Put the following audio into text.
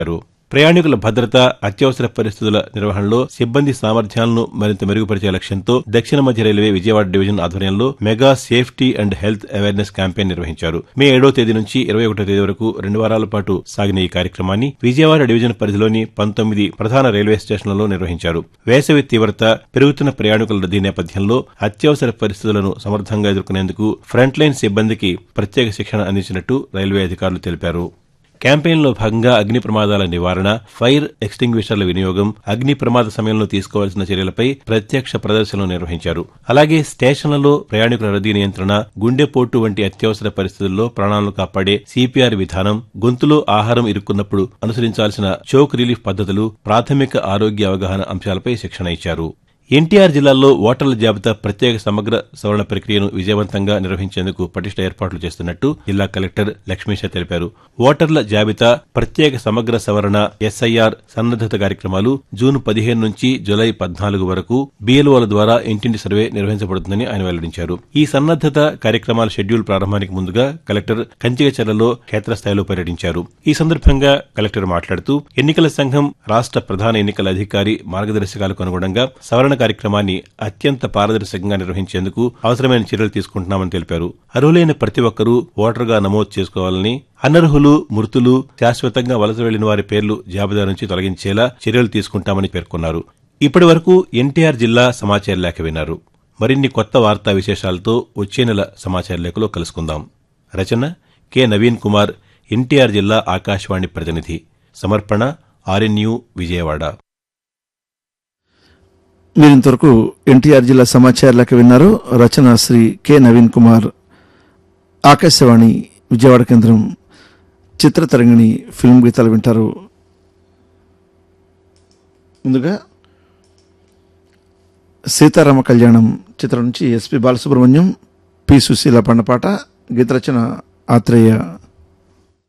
తెలిపారు ప్రయాణికుల భద్రత అత్యవసర పరిస్థితుల నిర్వహణలో సిబ్బంది సామర్థ్యాలను మరింత మెరుగుపరిచే లక్ష్యంతో దక్షిణ మధ్య రైల్వే విజయవాడ డివిజన్ ఆధ్వర్యంలో mega safety and health awareness campaign నిర్వహించారు మే ఏడో తేదీ నుంచి ఇరవై ఒకటో తేదీ వరకు రెండు వారాల పాటు సాగిన ఈ కార్యక్రమాన్ని విజయవాడ డివిజన్ పరిధిలోని పంతొమ్మిది ప్రధాన రైల్వే స్టేషన్లలో నిర్వహించారు వేసవి తీవ్రత పెరుగుతున్న ప్రయాణికుల రద్దీ నేపథ్యంలో అత్యవసర పరిస్థితులను సమర్థంగా ఎదుర్కొనేందుకు ఫ్రంట్ లైన్ సిబ్బందికి ప్రత్యేక శిక్షణ అందించినట్టు రైల్వే అధికారులు తెలిపారు క్యాంపెయిన్లో భాగంగా అగ్ని ప్రమాదాల నివారణ ఫైర్ ఎక్స్టింగ్విషర్ల వినియోగం అగ్ని ప్రమాద సమయంలో తీసుకోవాల్సిన చర్యలపై ప్రత్యక్ష ప్రదర్శనలు నిర్వహించారు అలాగే స్టేషన్లలో ప్రయాణికుల రద్దీ నియంత్రణ గుండెపోటు వంటి అత్యవసర పరిస్థితుల్లో ప్రాణాలను కాపాడే సిపిఆర్ విధానం గొంతులో ఆహారం ఇరుక్కున్నప్పుడు అనుసరించాల్సిన చోక్ రిలీఫ్ పద్ధతులు ప్రాథమిక ఆరోగ్య అవగాహన అంశాలపై శిక్షణ ఇచ్చారు ఎన్టీఆర్ జిల్లాలో ఓటర్ల జాబితా ప్రత్యేక సమగ్ర సవరణ ప్రక్రియను విజయవంతంగా నిర్వహించేందుకు పటిష్ట ఏర్పాట్లు చేస్తున్నట్టు జిల్లా కలెక్టర్ లక్ష్మీష తెలిపారు ఓటర్ల జాబితా ప్రత్యేక సమగ్ర సవరణ ఎస్ఐఆర్ సన్నద్దత కార్యక్రమాలు జూన్ పదిహేను నుంచి జులై పద్నాలుగు వరకు బీఎల్ఓల ద్వారా ఇంటింటి సర్వే నిర్వహించబడుతుందని ఆయన వెల్లడించారు ఈ సన్నద్దత కార్యక్రమాల షెడ్యూల్ ప్రారంభానికి ముందుగా కలెక్టర్ కంచికచర్లలో క్షేత్రస్థాయిలో పర్యటించారు ఈ సందర్భంగా కలెక్టర్ మాట్లాడుతూ ఎన్నికల సంఘం రాష్ట ప్రధాన ఎన్నికల అధికారి మార్గదర్శకాలకు అనుగుణంగా సవరణ కార్యక్రమాన్ని అత్యంత పారదర్శకంగా నిర్వహించేందుకు అవసరమైన చర్యలు తీసుకుంటున్నామని తెలిపారు అర్హులైన ప్రతి ఒక్కరూ ఓటరుగా నమోదు చేసుకోవాలని అనర్హులు మృతులు శాశ్వతంగా వలస వెళ్లిన వారి పేర్లు జాబితా నుంచి తొలగించేలా చర్యలు తీసుకుంటామని పేర్కొన్నారు ఇప్పటి వరకు ఎన్టీఆర్ జిల్లా సమాచార లేఖ విన్నారు మరిన్ని కొత్త వార్తా విశేషాలతో వచ్చే నెల సమాచార లేఖలో కలుసుకుందాం రచన కె నవీన్ కుమార్ ఎన్టీఆర్ జిల్లా ఆకాశవాణి ప్రతినిధి సమర్పణ ఆర్ఎన్యూ విజయవాడ మీరు ఇంతవరకు ఎన్టీఆర్ జిల్లా సమాచార లెక్క విన్నారు రచన శ్రీ కె నవీన్ కుమార్ ఆకాశవాణి విజయవాడ కేంద్రం చిత్రతరంగిణి ఫిల్మ్ గీతాలు వింటారు ముందుగా సీతారామ కళ్యాణం చిత్రం నుంచి ఎస్పి బాలసుబ్రహ్మణ్యం పి సుశీల పండపాట గీత రచన ఆత్రేయ